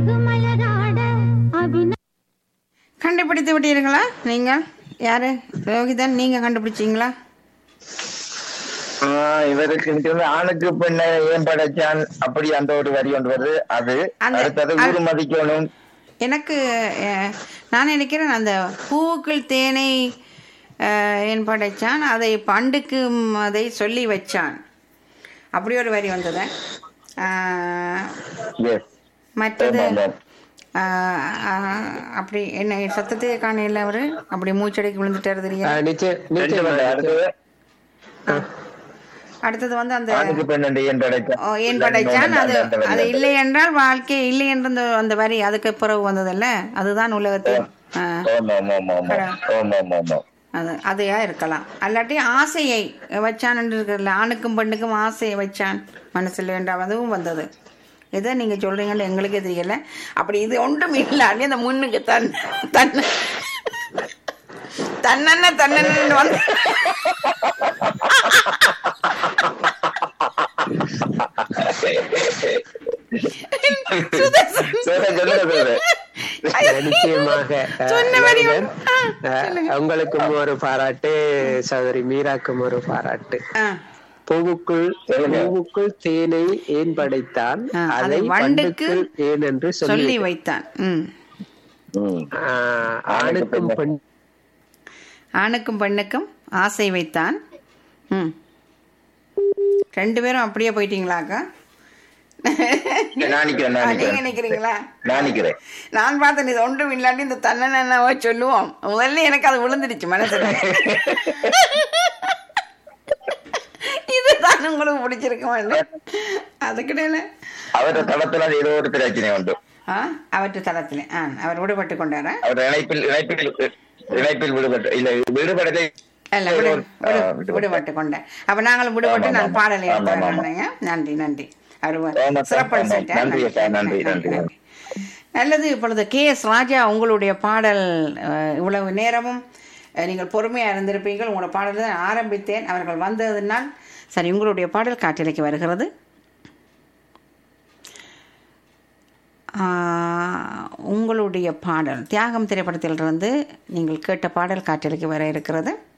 மலராட அபிநய கண்டுபிடித்து விட்டீர்களா நீங்கள் யாரு ரோஹிதன் நீங்க கண்டுபிடிச்சீங்களா ஆஹ் இவருக்கு இன்னைக்கு வந்து ஆணுக்கு பெண்ணை ஏன் படைச்சான் அப்படி அந்த ஒரு வரி ஒன்று வருது அது அந்த- அடுத்தது அது- ஊர் மதிக்கணும் எனக்கு அஹ், நான் நினைக்கிறேன் அந்த பூவுக்குள் தேனை அஹ், ஏன் படைச்சான் அதை பண்டுக்கு ம், அதை சொல்லி வச்சான் அப்படி ஒரு வரி வந்தது அஹ், எஸ் மற்றது ஆமாம், ஆமாம். அஹ், அஹ், அப்படி என்ன சத்தத்தையே காணையில் அவரு அப்படி மூச்சடைக்கு விழுந்துட்டாரு தெரியும் ஆஹ் நிச்சயம் ரெண்டு நிச்சயம் வந்து அடுத்தது அடுத்தது வந்து அந்த ஆணுக்கு பெண்ணை ஏன் படைச்சான் ஓ, ஏன் படைச்சான் அது அந்த வரி அது வந்தது. இல்லை என்றால் வாழ்க்கை இல்லை என்ற அந்த அந்த வரி அதுக்கு பிறகு வந்ததல்ல அதுதான் உலகத்தில் ஆ, ஆமா ஆமா ஆமா ஆமா ஆமா ஆமா ஆமா அது அதையா இருக்கலாம் அல்லாட்டி ஆசையை வச்சான் என்று இருக்குல்ல ஆணுக்கும் பெண்ணுக்கும் ஆசையை வச்சான் மனசில் வேண்டாம் அதுவும் வந்தது இதை நீங்க சொல்றீங்கன்னு எங்களுக்கே தெரியல அப்படி இது ஒன்றும் இல்லாட்டி அந்த முன்னுக்கு தன் தன் தன்னென்ன தன்னென்னு வந்து சுதர்சன். சரி, சொல்லுங்க சார் நிச்சயமாக ஆஹ் சொன்ன வரி லோகன், ஆ, ஆஹ் சொல்லுங்க. உங்களுக்கும் ஒரு பாராட்டு சகோதரி மீராக்கும் ஒரு பாராட்டு ஆ, பூவுக்குள் சொல்லுங்க. பூவுக்குள் தேனை ஏன் படைத்தான் ஆ, அதை அதை வண்டுக்கு வண்டுக்கு ஏன் என்று சொல்லி சொல்லி வைத்தான் ம் ம். ஆஹ் ஆணுக்கும் பெண் ஆணுக்கும் பெண்ணுக்கும் ஆசை வைத்தான் ம் ரெண்டு பேரும் அப்படியே போயிட்டீங்களாக்கா நான் நிக்கிறேன் நான் ஆ, நீங்க நிக்கிறேன் நிக்கிறீங்களா நான் நிக்கிறேன் நான் பார்த்தேன் இது ஒன்றும் இல்லாட்டி இந்த தன்னென்னவோ சொல்லுவோம் முதல்ல எனக்கு அது விழுந்துடுச்சு மனசுல இதுதான் உங்களுக்கு பிடிச்சிருக்க வேண்டும் அதுக்கிடையில அவരുടെ தளத்துல ஏதோ ஒரு பிரச்சனை உண்டு ஆ அவற்று தளத்தில் ஆ அவர் விடுபட்டு கொண்டாரா அவர் இணைப்பில் இணைப்பில் இணைப்பில் விடுபட்டு இல்ல விடுபடலை இல்ல விடு ஆ, விடு- விடுபட்டு. விடுபட்டு கொண்டேன் அப்ப நாங்களும் விடுபட்டு ஆமா, நான் ஆமா. பாடலை ஆமா, ஆமா. எடுத்து நன்றி நன்றி அவர் ஆமா, சிறப்பாக ஆமா. செஞ்சார். நன்றி, அக்கா. நன்றி, நன்றி. நல்லது இப்பொழுது கே எஸ் ராஜா உங்களுடைய பாடல் அஹ், இவ்வளவு நேரமும் அஹ், நீங்கள் பொறுமையாக இருந்திருப்பீர்கள் உங்களோட பாடல் தான் ஆரம்பித்தேன் அவர்கள் வந்ததினால் சரி உங்களுடைய பாடல் காட்டிலைக்கு வருகிறது ஆஹ், உங்களுடைய பாடல் தியாகம் திரைப்படத்திலிருந்து நீங்கள் கேட்ட பாடல் காட்டிலைக்கு வர இருக்கிறது